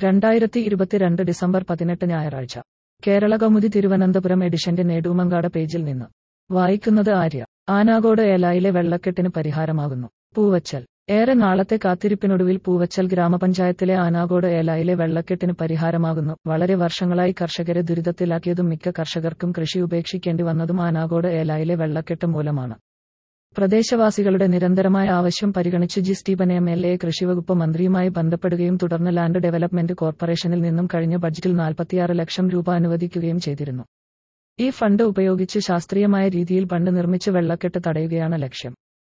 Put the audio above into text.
രണ്ടായിരത്തി ഇരുപത്തിരണ്ട് ഡിസംബർ പതിനെട്ട് ഞായറാഴ്ച കേരള കൗമുദി തിരുവനന്തപുരം എഡിഷന്റെ നേടുമങ്കാട് പേജിൽ നിന്ന് വായിക്കുന്നത് ആര്യ ആനാഗോഡ് ഏലായിലെ വെള്ളക്കെട്ടിന് പരിഹാരമാകുന്നു പൂവച്ചൽ ഏറെ നാളത്തെ കാത്തിരിപ്പിനൊടുവിൽ പൂവച്ചൽ ഗ്രാമപഞ്ചായത്തിലെ ആനാഗോഡ് ഏലായിലെ വെള്ളക്കെട്ടിന് പരിഹാരമാകുന്നു വളരെ വർഷങ്ങളായി കർഷകരെ ദുരിതത്തിലാക്കിയതും മിക്ക കർഷകർക്കും കൃഷി ഉപേക്ഷിക്കേണ്ടി വന്നതും ആനാഗോഡ് ഏലായിലെ വെള്ളക്കെട്ട് മൂലമാണ് പ്രദേശവാസികളുടെ നിരന്തരമായ ആവശ്യം പരിഗണിച്ച് G Stephen M L A കൃഷിവകുപ്പ് മന്ത്രിയുമായി ബന്ധപ്പെടുകയും തുടർന്ന് ലാൻഡ് ഡെവലപ്മെന്റ് കോർപ്പറേഷനിൽ നിന്നും കഴിഞ്ഞ ബഡ്ജറ്റിൽ നാൽപ്പത്തിയാറ് ലക്ഷം രൂപ അനുവദിക്കുകയും ചെയ്തിരുന്നു ഈ ഫണ്ട് ഉപയോഗിച്ച് ശാസ്ത്രീയമായ രീതിയിൽ ബണ്ട് നിർമ്മിച്ച് വെള്ളക്കെട്ട് തടയുകയാണ് ലക്ഷ്യം